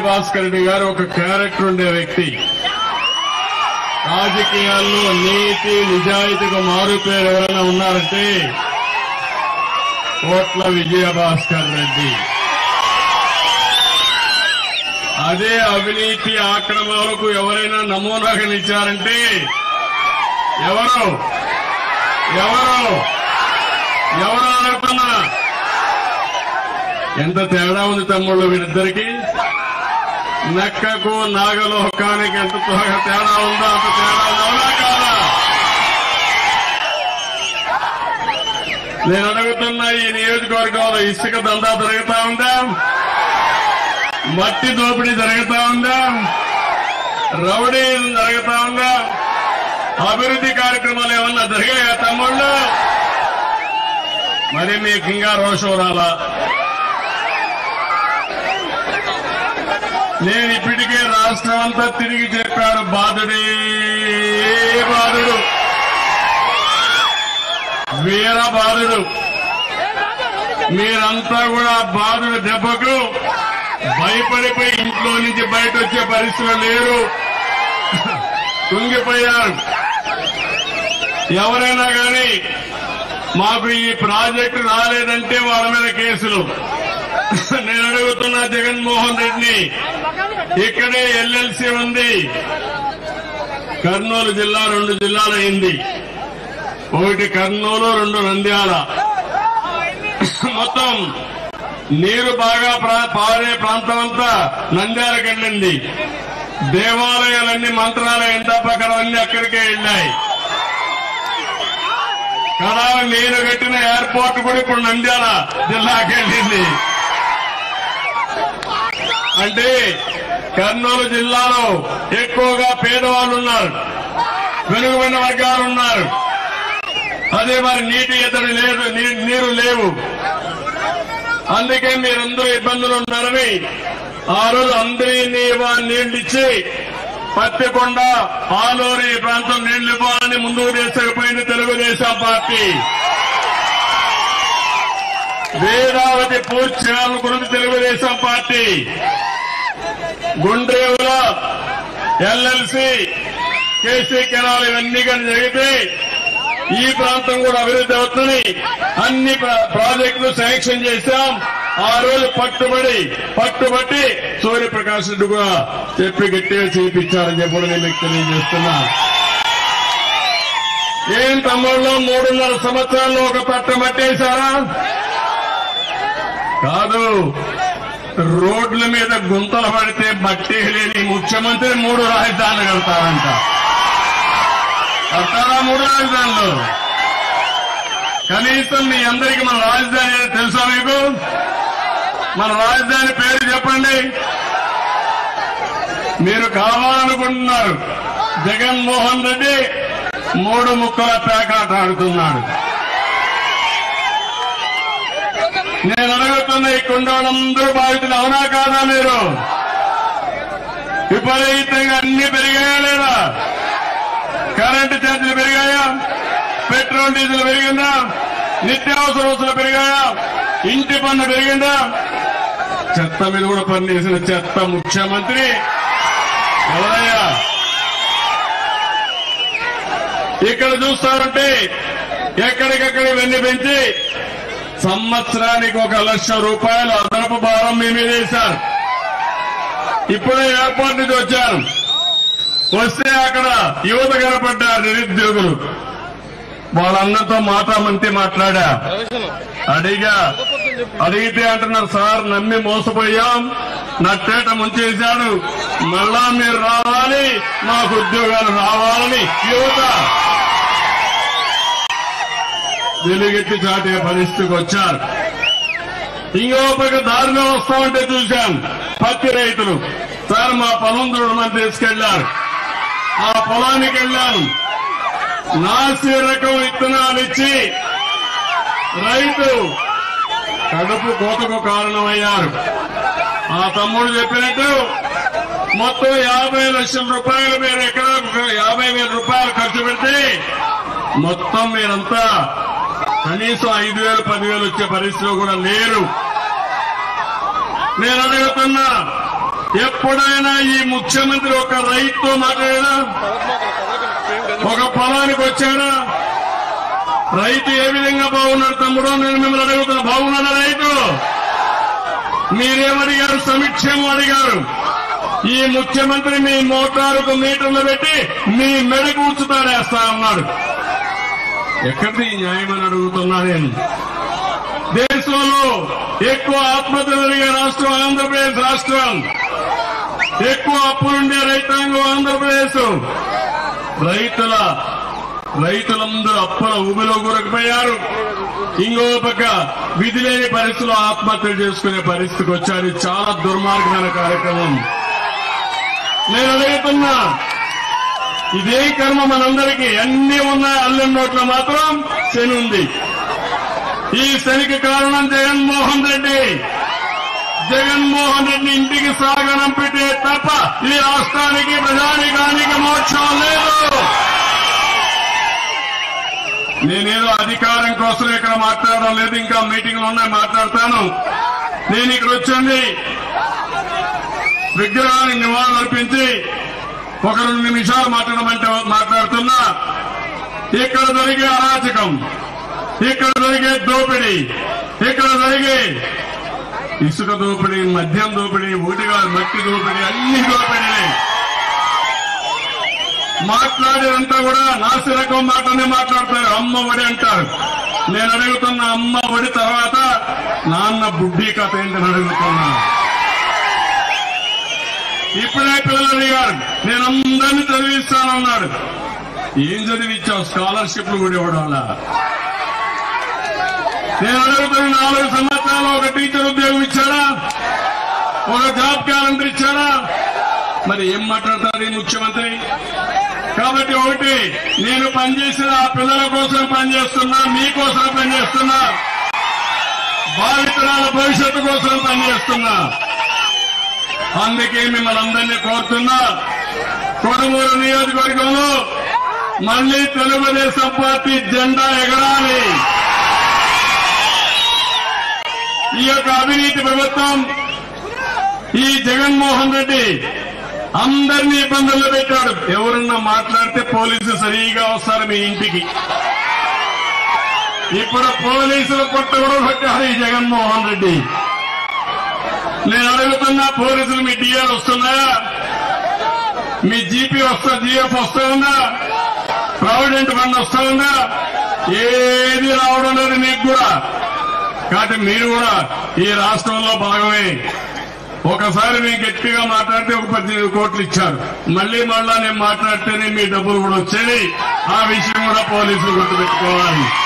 విజయభాస్కర్ రెడ్డి గారు ఒక క్యారెక్టర్ ఉండే వ్యక్తి రాజకీయాల్లో నీతి నిజాయితీగా మారుపేరు ఎవరైనా ఉన్నారంటే కోట్ల విజయభాస్కర్ రెడ్డి అదే అవినీతి ఆక్రమణలకు ఎవరైనా నమూనాగా నిలిచారంటే ఎవరు ఎవరు ఎవరు అడుగుతున్నా ఎంత తేడా ఉంది తమ్ముళ్ళు వీరిద్దరికి నక్కకు నాగలోకానికి ఎంత త్వరగా తేడా ఉందో అంత తేడా ఉందా అవునా కాదా నేను అడుగుతున్నా ఈ నియోజకవర్గంలో ఇసుక దందా జరుగుతా ఉందా మట్టి దోపిడీ జరుగుతా ఉందా రౌడీ జరుగుతా ఉందా అభివృద్ధి కార్యక్రమాలు ఏమన్నా జరిగాయా తమ్ముళ్ళు మరి మీకు ఇంకా రోషం రాలా నేను ఇప్పటికే రాష్ట్రం అంతా తిరిగి చెప్పాను బాధుడే బాధుడు వీర బాధుడు మీరంతా కూడా బాధుడు దెబ్బకు భయపడిపోయి ఇంట్లో నుంచి బయట వచ్చే పరిస్థితులు లేరు కుంగిపోయారు ఎవరైనా కానీ మాకు ఈ ప్రాజెక్టు రాలేదంటే వాళ్ళ మీద కేసులు నేను అడుగుతున్నా జగన్మోహన్ రెడ్డిని ఇక్కడే ఎల్ఎల్సి ఉంది కర్నూలు జిల్లా రెండు జిల్లాలు అయింది ఒకటి కర్నూలు రెండు నంద్యాల మొత్తం నీరు బాగా ప్రా- పారే ప్రాంతం అంతా నంద్యాలకు వెళ్ళింది దేవాలయాలన్నీ మంత్రాలయం తప్ప అక్కడ అన్ని అక్కడికే వెళ్ళాయి కదా నేను కట్టిన ఎయిర్పోర్ట్ కూడా ఇప్పుడు నంద్యాల జిల్లాకి వెళ్ళింది అంటే కర్నూలు జిల్లాలో ఎక్కువగా పేదవాళ్ళు ఉన్నారు వెనుకబడిన వర్గాలు ఉన్నారు అదే మరి నీటి ఎద్దడి లేదు నీ- నీరు లేవు అందుకే మీరందరూ ఇబ్బందులు ఉన్నారని ఆ రోజు అందరి నీళ్ళు ఇచ్చి పత్తికొండ ఆలూరు ఈ ప్రాంతం నీళ్లు ఇవ్వాలని ముందుకు తీసుకుపోయింది తెలుగుదేశం పార్టీ వేదావతి పూర్తి చేయాలనుకున్నది Telugu Desam party Gundrevula LLC KC canal ఇవన్నీ కానీ జరిగితే ఈ ప్రాంతం కూడా అభివృద్ధి అవుతుంది అన్ని ప్రా- ప్రాజెక్టులు శాంక్షన్ చేశాం ఆ రోజు పట్టుబడి పట్టుబట్టి సూర్యప్రకాష్ రెడ్డి కూడా చెప్పి గట్టిగా చేయించారని చెప్పి కూడా నేను మీకు తెలియజేస్తున్నా ఏం తమ్ముళ్ళు మూడున్నర సంవత్సరాల్లో ఒక పట్ట మట్టేశారా కాదు రోడ్ల మీద గుంతలు పడితే మట్టి లేని ముఖ్యమంత్రి మూడు రాజధానులు కడతారంట కడతారా మూడు రాజధానులు కనీసం మీ అందరికీ మన రాజధాని ఏదో తెలుసా మీకు మన రాజధాని పేరు చెప్పండి మీరు కావాలనుకుంటున్నారు జగన్మోహన్ రెడ్డి మూడు ముక్కల పేకాట ఆడుతున్నాడు నేను అడుగుతున్న ఈ కుండోళ్ళందరూ బాధితులు అవునా కాదా మీరు విపరీతంగా అన్ని పెరిగాయా లేదా కరెంటు ఛార్జీలు పెరిగాయా పెట్రోల్ డీజిల్ పెరిగిందా నిత్యావసర వస్తువులు పెరిగాయా ఇంటి పన్ను పెరిగిందా చెత్త మీద కూడా పన్ను వేసిన చెత్త ముఖ్యమంత్రి ఎవరయ్యా ఇక్కడ చూస్తారంటే ఎక్కడికక్కడ ఇవన్నీ పెంచి సంవత్సరానికి ఒక లక్ష రూపాయలు అదనపు భారం మీ మీద వేశారు ఇప్పుడే ఎయిర్పోర్ట్ నుంచి వచ్చాను వస్తే అక్కడ యువత కనపడ్డారు నిరుద్యోగులు వాళ్ళందరితో మాటామంతి మాట్లాడా అడిగా అడిగితే అంటున్నారు సార్ నమ్మి మోసపోయాం నట్టేట ముంచేశాడు మళ్ళా మీరు రావాలి మాకు ఉద్యోగాలు రావాలని యువత వెలుగెత్తి చాటే పరిస్థితికి వచ్చారు ఇంకో పక్క దారిలో వస్తామంటే చూశాం పత్తి రైతులు సార్ మా పొలం దూడమని తీసుకెళ్లారు ఆ పొలానికి వెళ్ళాను నాసి రకం విత్తనాలు ఇచ్చి రైతు కడుపు కోతకు కారణమయ్యారు ఆ తమ్ముడు చెప్పినట్టు మొత్తం యాభై లక్షల రూపాయలు మీరు ఎకరాకు యాభై వేల రూపాయలు ఖర్చు పెడితే మొత్తం మీరంతా కనీసం ఐదు వేలు పదివేలు వచ్చే పరిస్థితిలో కూడా లేరు నేను అడుగుతున్నా ఎప్పుడైనా ఈ ముఖ్యమంత్రి ఒక రైతుతో మాట్లాడాడా ఒక పొలానికి వచ్చాడా రైతు ఏ విధంగా బాగున్నాడు తమ్ముడు నేను మిమ్మల్ని అడుగుతున్నా బాగున్నాడా రైతు మీరేమడిగారు సమీక్షేమం అడిగారు ఈ ముఖ్యమంత్రి మీ మోటారుకు మీటర్లు పెట్టి మీ మెడకు ఉచ్చుతాడేస్తా అన్నాడు ఎక్కడిది ఈ న్యాయమని అడుగుతున్నా నేను దేశంలో ఎక్కువ ఆత్మహత్యలు జరిగే రాష్ట్రం ఆంధ్రప్రదేశ్ రాష్ట్రం ఎక్కువ అప్పులుండే రైతాంగం ఆంధ్రప్రదేశ్ రైతుల రైతులందరూ అప్పుల ఊబిలో కూరకపోయారు ఇంకో పక్క విధి లేని పరిస్థితుల్లో ఆత్మహత్యలు చేసుకునే పరిస్థితికి వచ్చారు ఇది చాలా దుర్మార్గమైన కార్యక్రమం నేను అడుగుతున్నా ఇదే కర్మ మనందరికీ అన్ని ఉన్నాయి అల్లం నోట్లో మాత్రం శని ఉంది ఈ శనికి కారణం జగన్మోహన్ రెడ్డి జగన్మోహన్ రెడ్డి ఇంటికి సాగనం పెట్టే తప్ప ఈ రాష్ట్రానికి ప్రజానికానికి మోక్షం లేదు నేనేదో అధికారం కోసం ఇక్కడ మాట్లాడడం లేదు ఇంకా మీటింగ్లు ఉన్నాయి మాట్లాడతాను నేను ఇక్కడ వచ్చింది విగ్రహానికి నివాళులు అర్పించి ఒక రెండు నిమిషాలు మాట్లాడమంటే మాట్లాడుతున్నా ఇక్కడ జరిగే అరాచకం ఇక్కడ జరిగే దోపిడీ ఇక్కడ జరిగే ఇసుక దోపిడీ మద్యం దోపిడీ ఊటిగా మట్టి దోపిడీ అన్ని దోపిడీలే మాట్లాడేదంతా కూడా నాసి రకం మాటనే మాట్లాడతారు అమ్మ ఒడి అంటారు నేను అడుగుతున్న అమ్మ ఒడి తర్వాత నాన్న బుడ్డి కథ ఏంటని అడుగుతున్నా ఇప్పుడే పిల్లలు అడిగారు నేను అందరినీ చదివిస్తానన్నాడు ఏం చదివించావు స్కాలర్షిప్లు కూడా ఇవ్వడం వల్ల నేను అడుగుతున్న నాలుగు సంవత్సరాలు ఒక టీచర్ ఉద్యోగం ఇచ్చాడా ఒక జాబ్ క్యాలెండర్ ఇచ్చాడా మరి ఏం మాట్లాడతారు ఈ ముఖ్యమంత్రి కాబట్టి ఒకటి నేను పనిచేసిన ఆ పిల్లల కోసం పనిచేస్తున్నా మీకోసం పనిచేస్తున్నా భావితరాల భవిష్యత్తు కోసం పనిచేస్తున్నా అందుకే మిమ్మల్ని అందరినీ కోరుతున్నా కొడుమూరు నియోజకవర్గంలో మళ్లీ తెలుగుదేశం పార్టీ జెండా ఎగరాలి ఈ యొక్క అవినీతి ప్రభుత్వం ఈ జగన్మోహన్ రెడ్డి అందరినీ ఇబ్బందుల్లో పెట్టాడు ఎవరన్నా మాట్లాడితే పోలీసులు సరిగా వస్తారు మీ ఇంటికి ఇప్పుడు పోలీసులు కొత్త కూడా పెట్టాడు ఈ జగన్మోహన్ రెడ్డి నేను అడుగుతున్నా పోలీసులు మీ డిఆర్ వస్తున్నాయా మీ జీపీ వస్తా జీఎఫ్ వస్తా ఉందా ప్రావిడెంట్ ఫండ్ వస్తా ఉందా ఏది రావడం లేదు మీకు కూడా కాబట్టి మీరు కూడా ఈ రాష్ట్రంలో భాగమే ఒకసారి మేము గట్టిగా మాట్లాడితే ఒక పద్దెనిమిది కోట్లు ఇచ్చారు మళ్ళీ మళ్ళా నేను మాట్లాడితేనే మీ డబ్బులు కూడా వచ్చేది ఆ విషయం కూడా పోలీసులు గుర్తుపెట్టుకోవాలి